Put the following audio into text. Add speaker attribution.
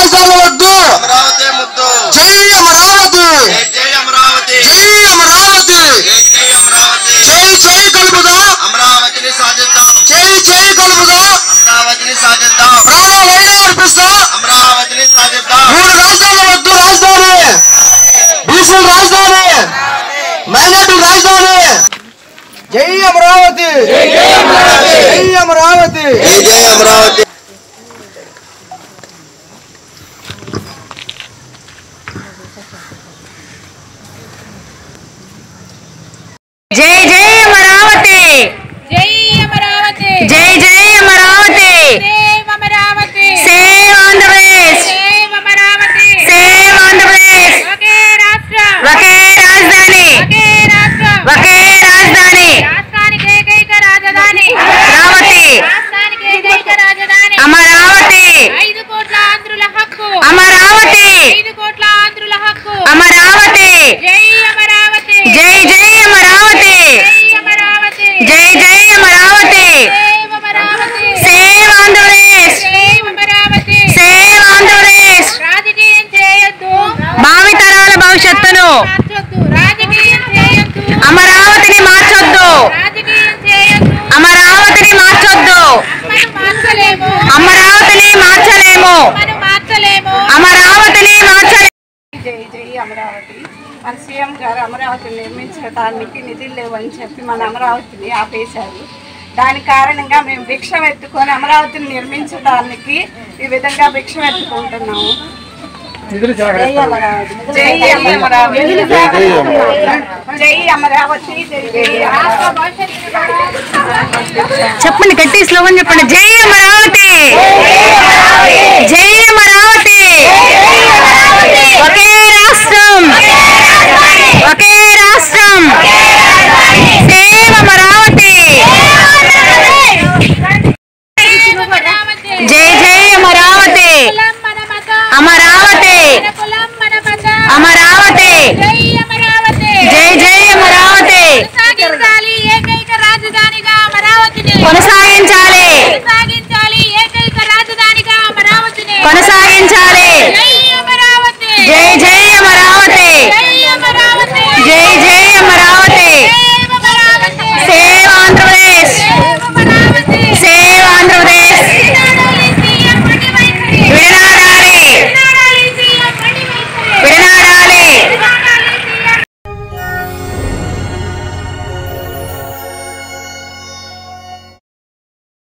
Speaker 1: రాజధాని వద్దు
Speaker 2: అమరావతి ముద్దు
Speaker 1: జై అమరావతి
Speaker 2: జై జై అమరావతి
Speaker 1: జై అమరావతి
Speaker 2: జై జై అమరావతి
Speaker 1: జై జై కలుపుదా
Speaker 2: అమరావతిని సాధిద్దాం
Speaker 1: జై జై కలుపుదా
Speaker 2: అమరావతిని సాధిద్దాం
Speaker 1: ప్రాణాలైనా అర్పిస్తా
Speaker 2: అమరావతిని సాధిద్దాం
Speaker 1: మూడు రాజధానులు వద్దు రాజధాని బీసీల రాజధాని మైనార్టీ రాజధాని జై అమరావతి జై అమరావతి
Speaker 2: జై జై అమరావతి
Speaker 3: జై జై అమరావతి
Speaker 4: జై అమరావతి
Speaker 3: జై జై Amaravati
Speaker 4: save Amaravati
Speaker 3: save Andhra Pradesh
Speaker 4: save Amaravati
Speaker 3: save Andhra Pradesh
Speaker 4: ఒకే రాష్ట్రం
Speaker 3: ఒకే రాజధాని
Speaker 4: ఒకే రాష్ట్రం
Speaker 3: ఒకే రాజధాని
Speaker 4: రాష్ట్రానికి ఏకైక రాజధాని
Speaker 3: అమరావతి
Speaker 4: రాష్ట్రానికి ఏకైక రాజధాని
Speaker 3: అమరావతి
Speaker 4: ఐదు కోట్ల ఆంధ్రుల హక్కు
Speaker 3: అమరావతి
Speaker 4: ఐదు కోట్ల ఆంధ్రుల హక్కు
Speaker 3: అమరావతి
Speaker 4: జై అమరావతి
Speaker 3: జై జై అమరావతి
Speaker 4: జై అమరావతి
Speaker 3: జై జై Amaravati
Speaker 4: save Amaravati
Speaker 3: save Andhra Pradesh
Speaker 4: save Amaravati
Speaker 3: save Andhra Pradesh
Speaker 4: రాజకీయం చేయొద్దు
Speaker 3: భావితరాల భవిష్యత్తును
Speaker 4: మార్చొద్దు రాజకీయం చేయొద్దు
Speaker 3: అమరావతిని మార్చొద్దు
Speaker 4: రాజకీయం చేయొద్దు
Speaker 3: అమరావతిని మార్చొద్దు
Speaker 4: మనం మార్చలేము
Speaker 3: అమరావతిని మార్చలేము
Speaker 4: మనం మార్చలేము
Speaker 3: అమరావతిని మార్చలేము
Speaker 5: జై జై అమరావతి మన సీఎం గారు అమరావతిని నిర్మించడానికి నిధులు లేవని చెప్పి మన అమరావతిని ఆపేశారు దాని కారణంగా మేము భిక్షం ఎత్తుకొని అమరావతిని నిర్మించడానికి ఈ విధంగా భిక్షం ఎత్తుకుంటున్నాము జై అమరావతి జై అమరావతి జై అమరావతి జై జై రాష్ట్ర
Speaker 3: చెప్పండి గట్టి స్లోగన్ చెప్పండి జై అమరావతి జై అమరావతి ఒకే రాష్ట్రం ఒకే రాష్ట్రం సేవ్ అమరావతి
Speaker 4: అమరావతి
Speaker 3: జై జై అమరావతి
Speaker 4: కులం మన మతం
Speaker 3: అమరావతి
Speaker 4: మన కులం మన మతం
Speaker 3: అమరావతి
Speaker 4: జై అమరావతి
Speaker 3: జై జై అమరావతి
Speaker 4: కొనసాగించాలి ఏకైక రాజధానిగా అమరావతిని
Speaker 3: కొనసాగించాలి
Speaker 4: కొనసాగించాలి ఏకైక రాజధానిగా అమరావతిని
Speaker 3: కొనసాగించాలి